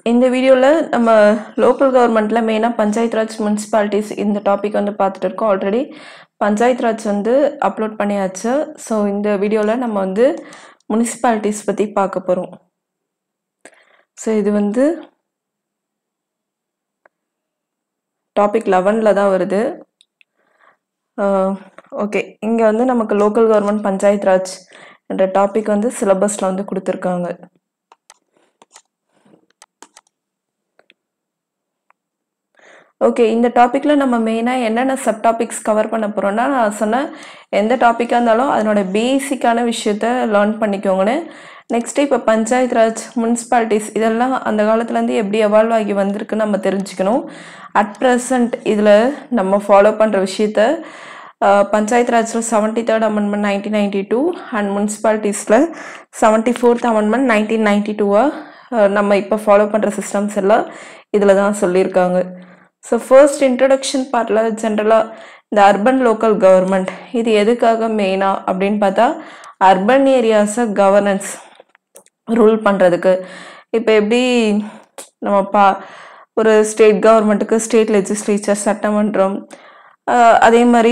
இந்த வீடியோவில் நம்ம லோக்கல் கவர்மெண்ட்டில் மெயினாக பஞ்சாயத்து ராஜ் முனிசிபாலிட்டிஸ் இந்த டாபிக் வந்து பார்த்துட்டு இருக்கோம் ஆல்ரெடி பஞ்சாயத்து ராஜ் வந்து அப்லோட் பண்ணியாச்சு ஸோ இந்த வீடியோவில் நம்ம வந்து முனிசிபாலிட்டிஸ் பற்றி பார்க்க போகிறோம் ஸோ இது வந்து டாபிக் லெவனில் தான் வருது ஓகே இங்கே வந்து நமக்கு லோக்கல் கவர்மெண்ட் பஞ்சாயத்து ராஜ் என்ற டாபிக் வந்து சிலபஸில் வந்து கொடுத்துருக்காங்க ஓகே இந்த டாப்பிக்கில் நம்ம மெயினாக என்னென்ன சப் டாபிக்ஸ் கவர் பண்ண போகிறோம்னா நான் சொன்ன எந்த டாப்பிக்காக இருந்தாலும் அதனோட பேசிக்கான விஷயத்த லேர்ன் பண்ணிக்கோங்கன்னு நெக்ஸ்ட்டு இப்போ பஞ்சாயத்து ராஜ் முனிசிபாலிட்டிஸ் இதெல்லாம் அந்த காலத்துலேருந்து எப்படி எவால்வ் ஆகி வந்திருக்குன்னு நம்ம தெரிஞ்சுக்கணும் அட் ப்ரெசண்ட் இதில் நம்ம ஃபாலோ பண்ணுற விஷயத்த பஞ்சாயத்து ராஜில் seventy third amendment nineteen ninety two and முனிசிபாலிட்டிஸில் seventy fourth amendment nineteen ninety டூவை நம்ம இப்போ ஃபாலோ பண்ணுற சிஸ்டம்ஸ் எல்லாம் இதில் தான் சொல்லியிருக்காங்க ஸோ ஃபர்ஸ்ட் இன்ட்ரடக்ஷன் பார்ட்டில் ஜென்ரலாக இந்த அர்பன் லோக்கல் கவர்மெண்ட் இது எதுக்காக மெயினாக அப்படின்னு பார்த்தா அர்பன் ஏரியாஸை கவர்னன்ஸ் ரூல் பண்ணுறதுக்கு இப்போ எப்படி நம்ம பா ஒரு ஸ்டேட் கவர்மெண்ட்டுக்கு ஸ்டேட் லெஜிஸ்லேச்சர் சட்டமன்றம் அதே மாதிரி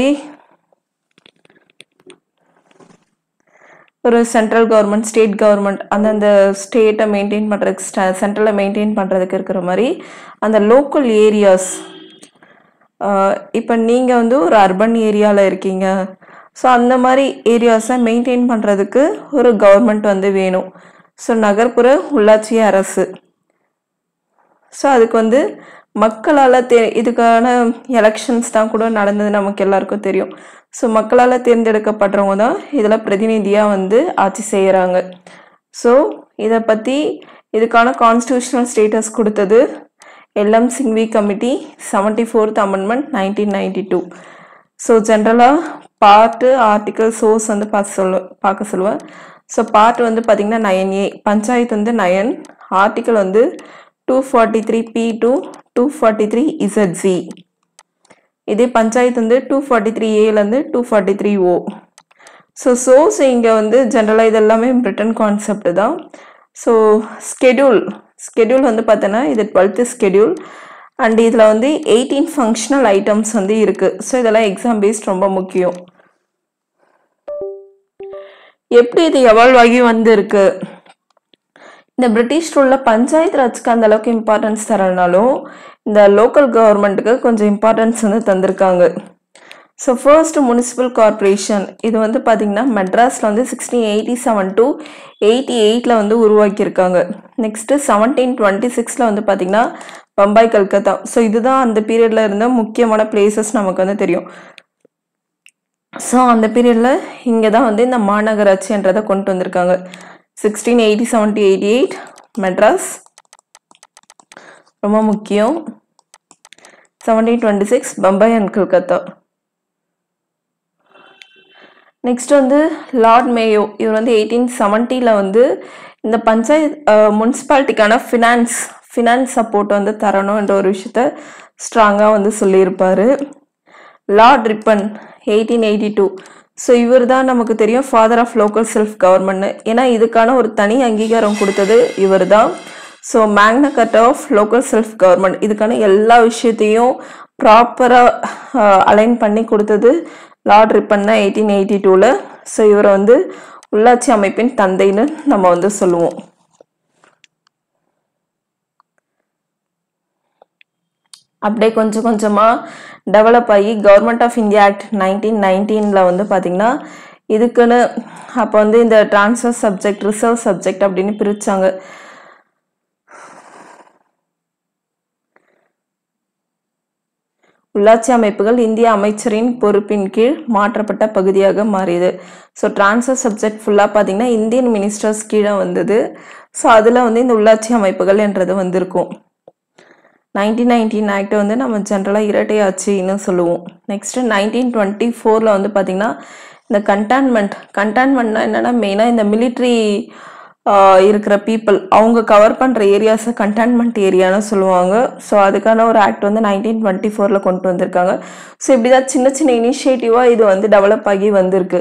ஒரு சென்ட்ரல் கவர்மெண்ட் ஸ்டேட் கவர்மெண்ட் அந்தந்த ஸ்டேட்டை மெயின்டைன் பண்ணுறதுக்கு சென்ட்ரலை மெயின்டைன் பண்ணுறதுக்கு இருக்கிற மாதிரி அந்த லோக்கல் ஏரியாஸ் இப்போ நீங்கள் வந்து ஒரு அர்பன் ஏரியாவில் இருக்கீங்க ஸோ அந்த மாதிரி ஏரியாஸை மெயின்டைன் பண்ணுறதுக்கு ஒரு கவர்மெண்ட் வந்து வேணும் ஸோ நகர்ப்புற உள்ளாட்சி அரசு ஸோ அதுக்கு வந்து மக்களால் தே இதுக்கான எலெக்ஷன்ஸ் தான் கூட நடந்தது நமக்கு எல்லாருக்கும் தெரியும் ஸோ மக்களால் தேர்ந்தெடுக்கப்படுறவங்க தான் இதில் பிரதிநிதியாக வந்து ஆட்சி செய்கிறாங்க ஸோ இதை பற்றி இதுக்கான கான்ஸ்டியூஷனல் ஸ்டேட்டஸ் கொடுத்தது LM Singhvi committee seventy fourth amendment nineteen ninety two so ஜென்ரலாக பார்ட்டு ஆர்டிக்கல் சோர்ஸ் வந்து பார்த்து சொல்ல பார்க்க சொல்லுவேன் ஸோ பார்ட் வந்து பார்த்திங்கன்னா நயன் ஏ பஞ்சாயத்து வந்து நயன் ஆர்டிக்கல் வந்து two forty three B two two forty three Z G இதே பஞ்சாயத்து வந்து டூ ஃபார்ட்டி த்ரீ ஏலேருந்து two forty three O so source இங்கே வந்து ஜென்ரலாக இது எல்லாமே பிரிட்டன் கான்செப்ட் தான் ஸோ ஸ்கெடியூல் ஸ்கெடியூல் வந்து பார்த்தோன்னா இது டுவெல்த்து ஸ்கெடியூல் அண்ட் இதில் வந்து எயிட்டீன் ஃபங்க்ஷனல் ஐட்டம்ஸ் வந்து இருக்குது ஸோ இதெல்லாம் எக்ஸாம் பேஸ்ட் ரொம்ப முக்கியம் எப்படி இது எவால்வ் ஆகி வந்திருக்கு இந்த பிரிட்டிஷ் ரூலில் பஞ்சாயத்து ராஜ்க்கு அந்த அளவுக்கு இம்பார்ட்டன்ஸ் தரனாலும் இந்த லோக்கல் கவர்மெண்ட்டுக்கு கொஞ்சம் இம்பார்ட்டன்ஸ் வந்து தந்திருக்காங்க ஸோ ஃபர்ஸ்ட் முனிசிபல் கார்பரேஷன் இது வந்து பார்த்திங்கன்னா மெட்ராஸில் வந்து sixteen eighty seven to eighty எயிட்டில் வந்து உருவாக்கியிருக்காங்க நெக்ஸ்ட்டு செவன்டீன் டுவெண்ட்டி சிக்ஸில் வந்து பார்த்திங்கன்னா பம்பாய் கல்கத்தா ஸோ இதுதான் அந்த பீரியடில் இருந்த முக்கியமான பிளேசஸ் நமக்கு வந்து தெரியும் ஸோ அந்த பீரியடில் இங்கே தான் வந்து இந்த மாநகராட்சின்றதை கொண்டு வந்திருக்காங்க sixteen eighty seventy eighty eight Madras ரொம்ப முக்கியம் seventeen twenty six Bombay and Calcutta next வந்து லார்ட் மேயோ இவர் வந்து எயிட்டீன் செவன்ட்டியில் வந்து இந்த பஞ்சாயத் முனிசிபாலிட்டிக்கான ஃபினான்ஸ் ஃபினான்ஸ் சப்போர்ட் வந்து தரணுன்ற ஒரு விஷயத்த ஸ்ட்ராங்காக வந்து சொல்லியிருப்பார் Lord Ripon eighteen eighty two so இவர் தான் நமக்கு தெரியும் ஃபாதர் ஆஃப் லோக்கல் செல்ஃப் கவர்மெண்ட்னு ஏன்னா இதுக்கான ஒரு தனி அங்கீகாரம் கொடுத்தது இவர் தான் so Magna Carta of local self government இதுக்கான எல்லா விஷயத்தையும் ப்ராப்பராக அலைன் பண்ணி கொடுத்தது லார்ட் ரிப்பன் தான் எயிட்டீன் எயிட்டி டூவில் ஸோ இவரை வந்து உள்ளாட்சி அமைப்பின் தந்தைன்னு நம்ம வந்து சொல்லுவோம் அப்படியே கொஞ்சம் கொஞ்சமாக டெவலப் ஆகி government of India act nineteen நைன்டீனில் வந்து பார்த்திங்கன்னா இதுக்குன்னு அப்போ வந்து இந்த டிரான்ஸ்ஃபர் சப்ஜெக்ட் ரிசர்வ் சப்ஜெக்ட் அப்படின்னு பிரித்தாங்க உள்ளாட்சி அமைப்புகள் இந்திய அமைச்சரின் பொறுப்பின் கீழ் மாற்றப்பட்ட பகுதியாக மாறியது ஸோ டிரான்ஸ்ஃபர் சப்ஜெக்ட் ஃபுல்லாக பார்த்தீங்கன்னா இந்தியன் மினிஸ்டர்ஸ் கீழே வந்தது ஸோ அதில் வந்து இந்த உள்ளாட்சி அமைப்புகள் என்றது வந்திருக்கும் நைன்டீன் நைன்டீன் ஆக்டை வந்து நம்ம ஜென்ரலாக இரட்டை ஆட்சின்னு சொல்லுவோம் நெக்ஸ்ட்டு நைன்டீன் டுவெண்ட்டி ஃபோரில் வந்து பார்த்திங்கன்னா இந்த கண்டான்மெண்ட் கண்டான்மெண்ட்னா என்னென்னா மெயினாக இந்த மிலிட்ரி இருக்கிற பீப்புள் அவங்க கவர் பண்ணுற ஏரியாஸை கண்டான்மெண்ட் ஏரியான்னு சொல்லுவாங்க ஸோ அதுக்கான ஒரு ஆக்ட் வந்து நைன்டீன் டுவெண்ட்டி ஃபோரில் கொண்டு வந்திருக்காங்க ஸோ இப்படி தான் சின்ன சின்ன இனிஷியேட்டிவாக இது வந்து டெவலப் ஆகி வந்திருக்கு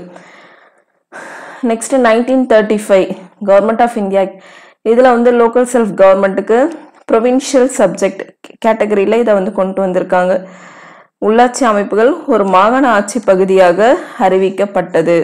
next nineteen thirty five government of India இதில் வந்து லோக்கல் செல்ஃப் கவர்மெண்ட்டுக்கு ப்ரொவின்ஷியல் சப்ஜெக்ட் கேட்டகரியில் இதை வந்து கொண்டு வந்திருக்காங்க உள்ளாட்சி அமைப்புகள் ஒரு மாகாண ஆட்சி பகுதியாக அறிவிக்கப்பட்டது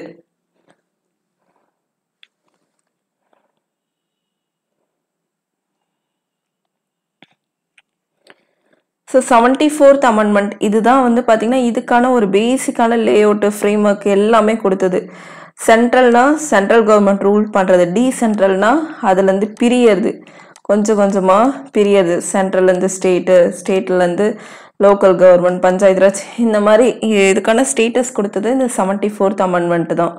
ஸோ செவன்டி ஃபோர்த் அமெண்ட்மெண்ட் இதுதான் வந்து பார்த்தீங்கன்னா இதுக்கான ஒரு பேசிக்கான லே அவுட்டு ஃப்ரேம் ஒர்க் எல்லாமே கொடுத்தது சென்ட்ரல்னா சென்ட்ரல் கவர்மெண்ட் ரூல் பண்ணுறது டீசென்ட்ரல்னா அதுலேருந்து பிரியறது கொஞ்சம் கொஞ்சமாக பிரியறது சென்ட்ரல்லேருந்து ஸ்டேட்டு ஸ்டேட்லேருந்து லோக்கல் கவர்மெண்ட் பஞ்சாயத்து ராஜ் இந்த மாதிரி இதுக்கான ஸ்டேட்டஸ் கொடுத்தது இந்த செவன்டி ஃபோர்த் அமெண்ட்மெண்ட் தான்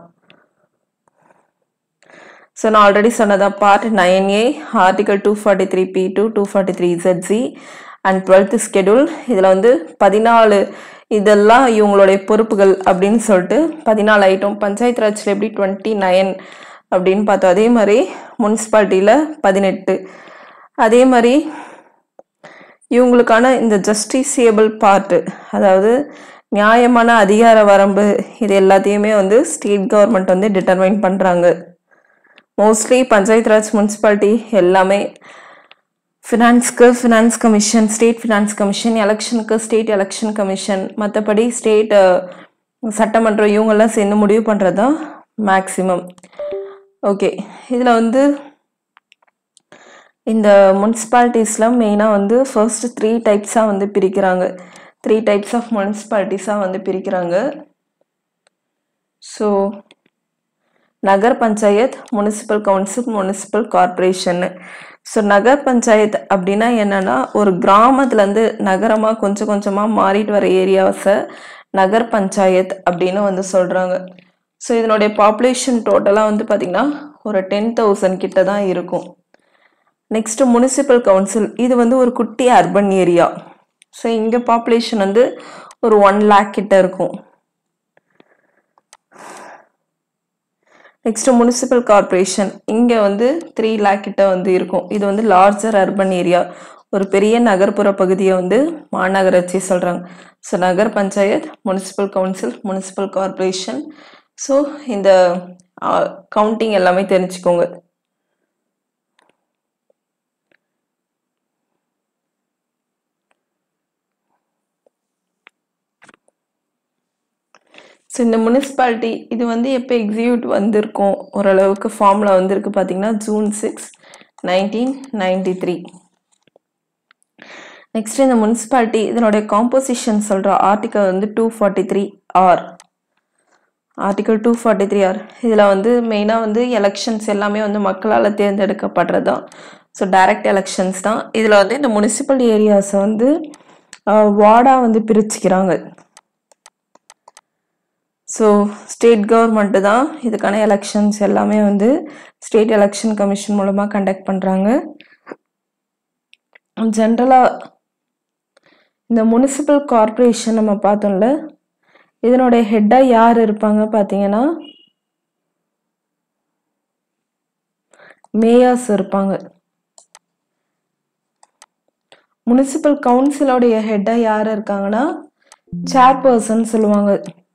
ஸோ நான் ஆல்ரெடி சொன்னதான் part nine A article two forty three B two two forty three Z G and twelfth schedule இதில் வந்து பதினாலு இதெல்லாம் இவங்களுடைய பொறுப்புகள் அப்படின்னு சொல்லிட்டு பதினாலு ஐட்டம் பஞ்சாயத்து ராஜில் எப்படி டுவெண்ட்டி நைன் அப்படின்னு பார்த்தோம் அதே மாதிரி முனிசிபாலிட்டியில் பதினெட்டு அதே மாதிரி இவங்களுக்கான இந்த ஜஸ்டிசியபிள் பார்ட்டு அதாவது நியாயமான அதிகார வரம்பு இது எல்லாத்தையுமே வந்து ஸ்டேட் கவர்மெண்ட் வந்து டிட்டர்மைன் பண்ணுறாங்க மோஸ்ட்லி பஞ்சாயத்து ராஜ் முனிசிபாலிட்டி எல்லாமே ஃபினான்ஸ்க்கு finance commission state finance commission எலெக்ஷனுக்கு ஸ்டேட் எலெக்ஷன் கமிஷன் மற்றபடி ஸ்டேட் சட்டமன்றம் இவங்கெல்லாம் சேர்ந்து முடிவு பண்ணுறது தான் மேக்ஸிமம் ஓகே இதில் வந்து இந்த முனிசிபாலிட்டிஸில் மெயினாக வந்து ஃபர்ஸ்ட் த்ரீ டைப்ஸாக வந்து பிரிக்கிறாங்க த்ரீ டைப்ஸ் ஆஃப் முனிசிபாலிட்டிஸாக வந்து பிரிக்கிறாங்க so nagar panchayat municipal council municipal corporation so nagar panchayat அப்படின்னா என்னன்னா ஒரு கிராமத்துலேருந்து நகரமாக கொஞ்சம் கொஞ்சமாக மாறிட்டு வர ஏரியாஸை நகர் பஞ்சாயத் அப்படின்னு வந்து சொல்கிறாங்க ஸோ இதனுடைய பாப்புலேஷன் டோட்டலாக வந்து பார்த்திங்கன்னா ஒரு டென் தௌசண்ட் கிட்ட தான் இருக்கும் நெக்ஸ்ட் முனிசிபல் கவுன்சில் இது வந்து ஒரு குட்டி அர்பன் ஏரியா ஸோ இங்கே பாப்புலேஷன் வந்து ஒரு ஒன் லேக் கிட்ட இருக்கும் நெக்ஸ்ட் முனிசிபல் கார்ப்பரேஷன் இங்கே வந்து த்ரீ லேக் கிட்ட வந்து இருக்கும் இது வந்து லார்ஜர் அர்பன் ஏரியா ஒரு பெரிய நகர்ப்புற பகுதியை வந்து மாநகராட்சி சொல்கிறாங்க so nagar panchayat municipal council municipal corporation so இந்த கவுண்டிங் எல்லாமே தெரிஞ்சுக்கோங்க ஸோ இந்த முனிசிபாலிட்டி இது வந்து எப்போ எக்ஸிக்யூட் வந்திருக்கும் ஓரளவுக்கு ஃபார்மில் வந்திருக்கு பார்த்தீங்கன்னா June six nineteen ninety three next இந்த முனிசிபாலிட்டி இதனுடைய காம்போசிஷன் சொல்கிற ஆர்டிக்கல் வந்து two forty three R article two forty three R இதில் வந்து மெயினாக வந்து எலெக்ஷன்ஸ் எல்லாமே வந்து மக்களால் தேர்ந்தெடுக்கப்படுறது தான் ஸோ டைரக்ட் எலெக்ஷன்ஸ் தான் இதில் வந்து இந்த முனிசிபல் ஏரியாஸை வந்து வார்டாக வந்து பிரிச்சுக்கிறாங்க ஸோ ஸ்டேட் கவர்மெண்ட்டு தான் இதுக்கான எலெக்ஷன்ஸ் எல்லாமே வந்து ஸ்டேட் எலெக்ஷன் கமிஷன் மூலமாக கண்டக்ட் பண்ணுறாங்க ஜென்ரலாக இந்த முனிசிபல் கார்ப்பரேஷன் நம்ம பார்த்தோம்ல இதனுடைய ஹெட்டாக யார் இருப்பாங்க பார்த்தீங்கன்னா மேயர்ஸ் இருப்பாங்க முனிசிபல் கவுன்சிலோடைய ஹெட்டாக யார் இருக்காங்கன்னா சேர்பர்சன் சொல்லுவாங்க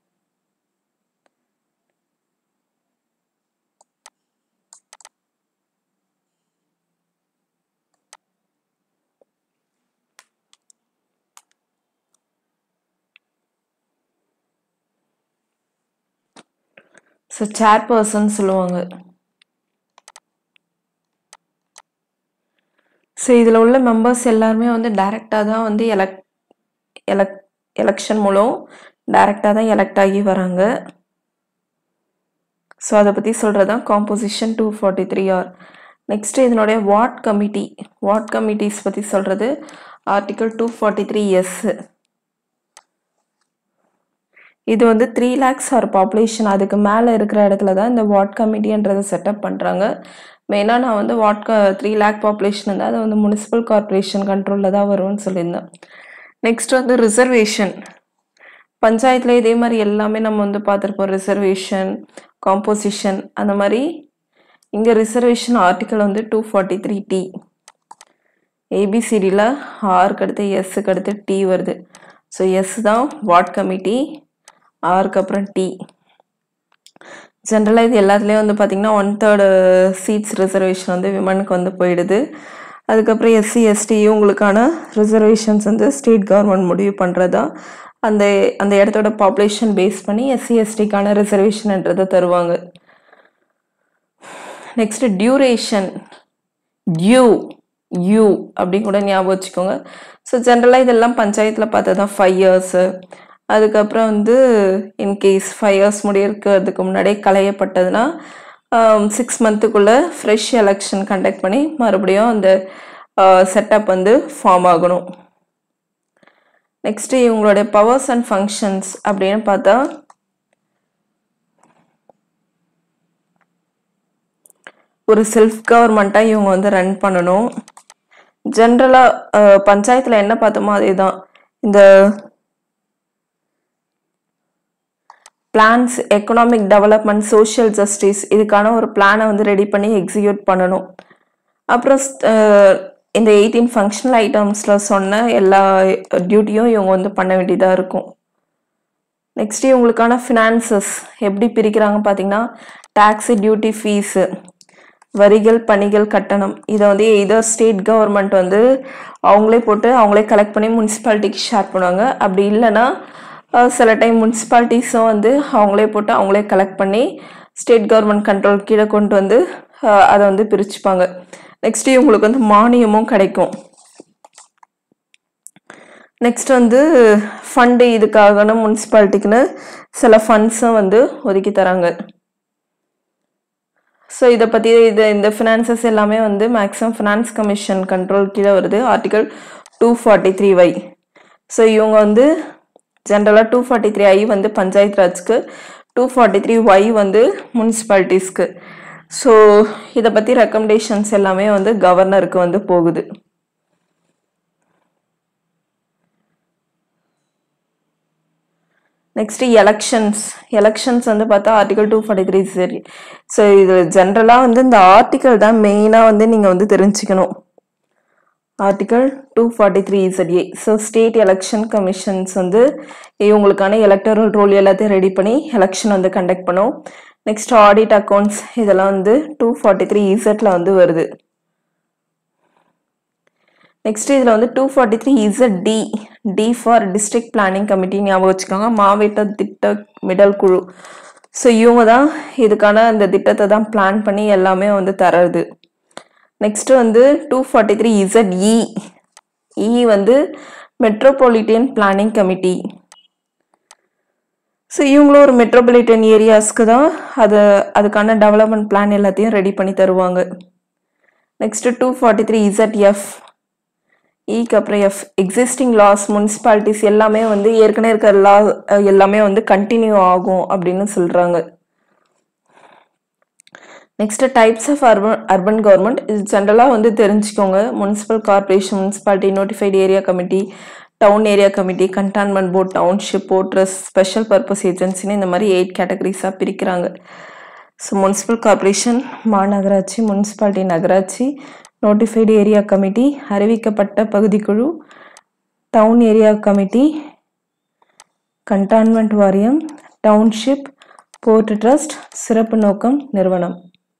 ஸோ சேர்பர்சன் சொல்லுவாங்க ஸோ இதில் உள்ள மெம்பர்ஸ் எல்லாருமே வந்து டைரெக்டாக தான் வந்து எலக் எலக் எலெக்ஷன் மூலம் டைரெக்டாக தான் எலெக்ட் ஆகி வராங்க ஸோ அதை பற்றி சொல்கிறது தான் composition two forty three R next இதனுடைய வார்ட் கமிட்டி வார்ட் கமிட்டிஸ் பற்றி சொல்கிறது article two forty three S இது வந்து த்ரீ லேக்ஸ் ஆர் பாப்புலேஷன் அதுக்கு மேலே இருக்கிற இடத்துல தான் இந்த வார்ட் கமிட்டின்றதை செட்டப் பண்ணுறாங்க மெயினாக நான் வந்து வார்ட் க த்ரீ லேக் பாப்புலேஷன் இருந்தால் அது வந்து முனிசிபல் கார்ப்பரேஷன் கண்ட்ரோலில் தான் வரும்னு சொல்லியிருந்தேன் நெக்ஸ்ட் வந்து ரிசர்வேஷன் பஞ்சாயத்தில் இதே மாதிரி எல்லாமே நம்ம வந்து பார்த்துருப்போம் ரிசர்வேஷன் காம்போசிஷன் அந்த மாதிரி இங்கே ரிசர்வேஷன் ஆர்டிக்கல் வந்து டூ ஃபார்ட்டி த்ரீ டி ஏபிசிடியில் ஆருக்கு அடுத்து எஸ்ஸுக்கு அடுத்து டி வருது ஸோ எஸ் தான் வார்ட் கமிட்டி ஆருக்கு அப்புறம் டி ஜென்ரலாக இது எல்லாத்துலேயும் வந்து பார்த்திங்கன்னா ஒன் தேர்டு சீட்ஸ் ரிசர்வேஷன் வந்து விமனுக்கு வந்து போயிடுது அதுக்கப்புறம் எஸ்சி எஸ்டி இவங்களுக்கான ரிசர்வேஷன்ஸ் வந்து ஸ்டேட் கவர்மெண்ட் முடிவு பண்ணுறதா அந்த அந்த இடத்தோட பாப்புலேஷன் பேஸ் பண்ணி எஸ்சி எஸ்டிக்கான ரிசர்வேஷன்ன்றதை தருவாங்க நெக்ஸ்ட் டியூரேஷன் டியூ யூ அப்படின்னு கூட ஞாபகம் வச்சுக்கோங்க ஸோ ஜென்ரலாக இதெல்லாம் பஞ்சாயத்தில் பார்த்தா தான் ஃபைவ் இயர்ஸு அதுக்கப்புறம் வந்து இன்கேஸ் ஃபைவ் இயர்ஸ் முடியிருக்கிறதுக்கு முன்னாடியே களையப்பட்டதுன்னா சிக்ஸ் மந்த்துக்குள்ளே ஃப்ரெஷ் எலெக்ஷன் கண்டக்ட் பண்ணி மறுபடியும் அந்த செட்டப் வந்து ஃபார்ம் ஆகணும் நெக்ஸ்ட்டு இவங்களுடைய பவர்ஸ் அண்ட் ஃபங்க்ஷன்ஸ் அப்படின்னு பார்த்தா ஒரு செல்ஃப் கவர்மெண்ட்டாக இவங்க வந்து ரன் பண்ணணும் ஜென்ரலாக பஞ்சாயத்தில் என்ன பார்த்தோமோ அதே தான் இந்த plans economic development social justice இதுக்கான ஒரு பிளானை வந்து ரெடி பண்ணி எக்ஸிக்யூட் பண்ணணும் அப்புறம் இந்த எயிட்டீன் ஃபங்க்ஷனல் ஐட்டம்ஸில் சொன்ன எல்லா டியூட்டியும் இவங்க வந்து பண்ண வேண்டியதாக இருக்கும் நெக்ஸ்ட் இவங்களுக்கான ஃபினான்சஸ் எப்படி பிரிக்கிறாங்க பார்த்தீங்கன்னா டேக்ஸு டியூட்டி ஃபீஸு வரிகள் பணிகள் கட்டணம் இதை வந்து எதர் ஸ்டேட் கவர்மெண்ட் வந்து அவங்களே போட்டு அவங்களே கலெக்ட் பண்ணி முனிசிபாலிட்டிக்கு ஷேர் பண்ணுவாங்க அப்படி இல்லைன்னா சில டைம் முனிசிபாலிட்டிஸும் வந்து அவங்களே போட்டு அவங்களே கலெக்ட் பண்ணி ஸ்டேட் கவர்மெண்ட் கண்ட்ரோல் கீழே கொண்டு வந்து அதை வந்து பிரிச்சுப்பாங்க நெக்ஸ்ட் இவங்களுக்கு வந்து மானியமும் கிடைக்கும் நெக்ஸ்ட் வந்து ஃபண்டு இதுக்காகனு முனிசிபாலிட்டிக்குன்னு சில ஃபண்ட்ஸும் வந்து ஒதுக்கி தராங்க ஸோ இதை பற்றி இது இந்த ஃபினான்சஸ் எல்லாமே வந்து மேக்ஸிமம் ஃபினான்ஸ் கமிஷன் கண்ட்ரோல் கீழே வருது article two forty three Y so இவங்க வந்து ஜென்ரலாக டூ ஃபார்ட்டி த்ரீ ஐ வந்து பஞ்சாயத் ராஜ்க்கு டூ ஃபார்ட்டி த்ரீ ஒய் வந்து முனிசிபாலிட்டிஸ்க்கு ஸோ இதை பற்றி ரெக்கமெண்டேஷன்ஸ் எல்லாமே வந்து கவர்னருக்கு வந்து போகுது நெக்ஸ்ட் எலெக்ஷன்ஸ் எலெக்ஷன்ஸ் வந்து பார்த்தா ஆர்டிகல் டூ ஃபார்ட்டி த்ரீ சரி ஸோ இது ஜென்ரலாக வந்து இந்த ஆர்டிகல் தான் மெயினாக வந்து நீங்கள் வந்து தெரிஞ்சுக்கணும் article two forty three Z A so state election commissions வந்து இவங்களுக்கான எலக்டரல் ரோல் எல்லாத்தையும் ரெடி பண்ணி எலெக்ஷன் வந்து கண்டக்ட் பண்ணும் நெக்ஸ்ட் ஆடிட் அக்கௌண்ட்ஸ் இதெல்லாம் வந்து டூ ஃபார்ட்டி த்ரீ இசட்டில் வந்து வருது நெக்ஸ்ட் இதில் வந்து two forty three Z D D for district planning committee ஞாபகம் வச்சுக்கோங்க மாவட்ட திட்ட மிடல் குழு ஸோ இவங்க தான் இதுக்கான அந்த திட்டத்தை தான் பிளான் பண்ணி எல்லாமே வந்து தர்றது நெக்ஸ்ட் வந்து two forty three Z E E வந்து மெட்ரோபாலிட்டியன் பிளானிங் கமிட்டி ஸோ இவங்களும் ஒரு மெட்ரோபாலிட்டன் ஏரியாஸ்க்கு தான் அது அதுக்கான டெவலப்மெண்ட் பிளான் எல்லாத்தையும் ரெடி பண்ணி தருவாங்க next two forty three Z F இக்கு அப்புறம் எஃப் எக்ஸிஸ்டிங் லாஸ் முனிசிபாலிட்டிஸ் எல்லாமே வந்து ஏற்கனவே இருக்கிற லா எல்லாமே வந்து கண்டினியூ ஆகும் அப்படின்னு சொல்கிறாங்க next types of urban urban government இது ஜென்ரலாக வந்து தெரிஞ்சுக்கோங்க municipal corporation municipality notified area committee town area committee cantonment port township port trust special purpose ஏஜென்சின்னு இந்த மாதிரி எயிட் கேட்டகரிஸாக பிரிக்கிறாங்க ஸோ முனிசிபல் கார்பரேஷன் மாநகராட்சி முனிசிபாலிட்டி நகராட்சி நோட்டிஃபைடு ஏரியா கமிட்டி அறிவிக்கப்பட்ட பகுதிக்குழு டவுன் ஏரியா கமிட்டி கண்டான்மெண்ட் வாரியம் டவுன்ஷிப் போர்ட் ட்ரஸ்ட் சிறப்பு நோக்கம் நிறுவனம்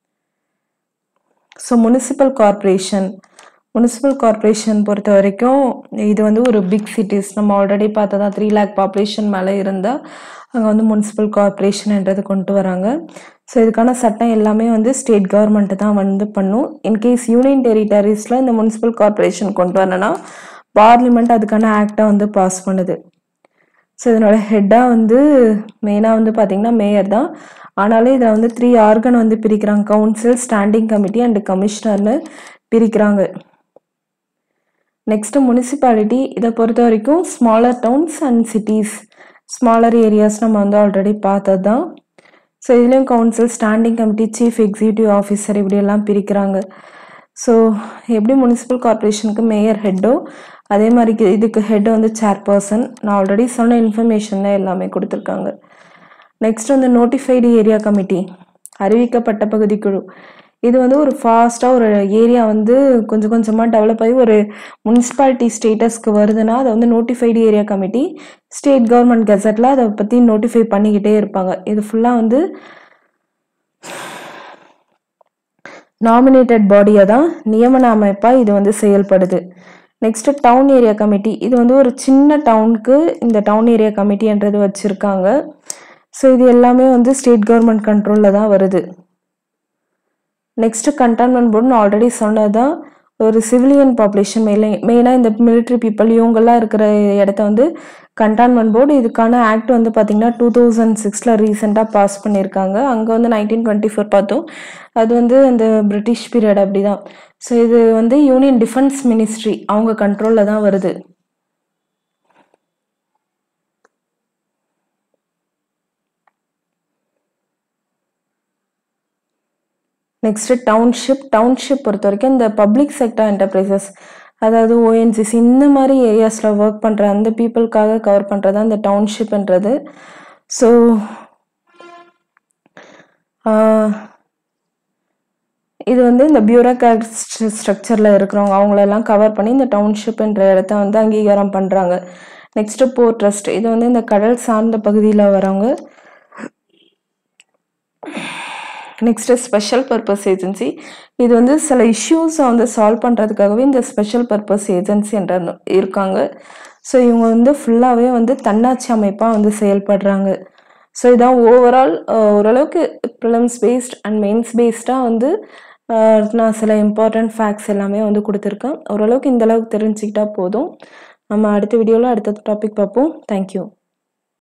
so municipal corporation municipal corporation பொறுத்த வரைக்கும் இது வந்து ஒரு பிக் சிட்டிஸ் நம்ம ஆல்ரெடி பார்த்ததா த்ரீ லேக் பாப்புலேஷன் மேலே இருந்தால் அங்கே வந்து முனிசிபல் கார்பரேஷன்ன்றது கொண்டு வராங்க ஸோ இதுக்கான சட்டம் எல்லாமே வந்து ஸ்டேட் கவர்மெண்ட்டு தான் வந்து பண்ணும் இன்கேஸ் யூனியன் டெரிட்டரிஸில் இந்த முனிசிபல் கார்பரேஷன் கொண்டு வரணும்னா பார்லிமெண்ட் அதுக்கான ஆக்டை வந்து பாஸ் பண்ணுது ஸோ இதனோட ஹெட்டாக வந்து மெயினாக வந்து பார்த்திங்கன்னா மேயர் தான் ஆனாலும் இதில் வந்து த்ரீ ஆர்கன் வந்து பிரிக்கிறாங்க கவுன்சில் ஸ்டாண்டிங் கமிட்டி அண்ட் கமிஷனர்னு பிரிக்கிறாங்க நெக்ஸ்ட்டு முனிசிபாலிட்டி இதை பொறுத்த வரைக்கும் smaller towns and cities smaller areas நம்ம வந்து ஆல்ரெடி பார்த்தது தான் ஸோ இதுலேயும் council standing committee chief executive officer இப்படியெல்லாம் பிரிக்கிறாங்க ஸோ எப்படி முனிசிபல் கார்பரேஷனுக்கு மேயர் ஹெட்டோ அதே மாதிரி இது- இதுக்கு ஹெட் வந்து சேர்பர்சன் நான் ஆல்ரெடி சொன்ன இன்ஃபர்மேஷன் எல்லாமே கொடுத்துருக்காங்க நெக்ஸ்ட் வந்து நோட்டிஃபைடு ஏரியா கமிட்டி அறிவிக்கப்பட்ட பகுதிக்குழு இது வந்து ஒரு ஃபாஸ்ட்டாக ஒரு ஏரியா வந்து கொஞ்சம் கொஞ்சமாக டெவலப் ஆகி ஒரு முனிசிபாலிட்டி ஸ்டேட்டஸ்க்கு வருதுன்னா அதை வந்து notified area committee state government கெசட்டில் அதை பற்றி நோட்டிஃபை பண்ணிக்கிட்டே இருப்பாங்க இது ஃபுல்லாக வந்து நாமினேட்டட் பாடியை தான் நியமன அமைப்பாக இது வந்து செயல்படுது நெக்ஸ்ட் டவுன் ஏரியா கமிட்டி இது வந்து ஒரு சின்ன டவுனுக்கு இந்த டவுன் ஏரியா கமிட்டின்றது வச்சுருக்காங்க ஸோ இது எல்லாமே வந்து ஸ்டேட் கவர்மெண்ட் கண்ட்ரோலில் தான் வருது நெக்ஸ்ட் கண்டெய்ன்மெண்ட் போர்டுன்னு ஆல்ரெடி சொன்னது தான் ஒரு சிவிலியன் பாப்புலேஷன் மெயிலே மெயினாக இந்த military பீப்புள் இவங்கெல்லாம் இருக்கிற இடத்த வந்து கண்டெய்ன்மெண்ட் போர்டு இதுக்கான ஆக்ட் வந்து பார்த்திங்கன்னா டூ தௌசண்ட் சிக்ஸில் ரீசெண்டாக பாஸ் பண்ணியிருக்காங்க அங்கே வந்து நைன்டீன் டுவெண்ட்டி ஃபோர் பார்த்தோம் அது வந்து அந்த பிரிட்டிஷ் பீரியட் அப்படி தான் ஸோ இது வந்து யூனியன் டிஃபென்ஸ் மினிஸ்ட்ரி அவங்க கண்ட்ரோலில் தான் வருது நெக்ஸ்ட் டவுன்ஷிப் டவுன்ஷிப் பொறுத்த வரைக்கும் இந்த பப்ளிக் செக்டர் என்டர்பிரைசஸ் அதாவது ஓஎன்சிசி இந்த மாதிரி ஏரியாஸில் ஒர்க் பண்ணுற அந்த பீப்புளுக்காக கவர் பண்ணுறது அந்த டவுன்ஷிப்ன்றது ஸோ இது வந்து இந்த பியூரோக்ராட் ஸ்ட்ரக்சரில் இருக்கிறவங்க அவங்களெல்லாம் கவர் பண்ணி இந்த டவுன்ஷிப்ன்ற இடத்த வந்து அங்கீகாரம் பண்ணுறாங்க நெக்ஸ்ட்டு போர் ட்ரஸ்ட் இது வந்து இந்த கடல் சார்ந்த பகுதியில் வரவங்க நெக்ஸ்ட்டு ஸ்பெஷல் பர்பஸ் ஏஜென்சி இது வந்து சில இஷ்யூஸை வந்து சால்வ் பண்ணுறதுக்காகவே இந்த ஸ்பெஷல் பர்பஸ் ஏஜென்சி என்ற இருக்காங்க ஸோ இவங்க வந்து ஃபுல்லாகவே வந்து தன்னாட்சி அமைப்பாக வந்து செயல்படுறாங்க ஸோ இதான் ஓவரால் ஓரளவுக்கு ப்ரிலிம்ஸ் பேஸ்ட் அண்ட் மெயின்ஸ் பேஸ்டாக வந்து அஹ், நான் சில இம்பார்ட்டன்ட் ஃபேக்ட்ஸ் எல்லாமே வந்து கொடுத்துருக்கேன் ஓரளவுக்கு இந்த அளவுக்கு தெரிஞ்சுக்கிட்டா போதும் நம்ம அடுத்த வீடியோவில் அடுத்த டாபிக் பார்ப்போம் தேங்க்யூ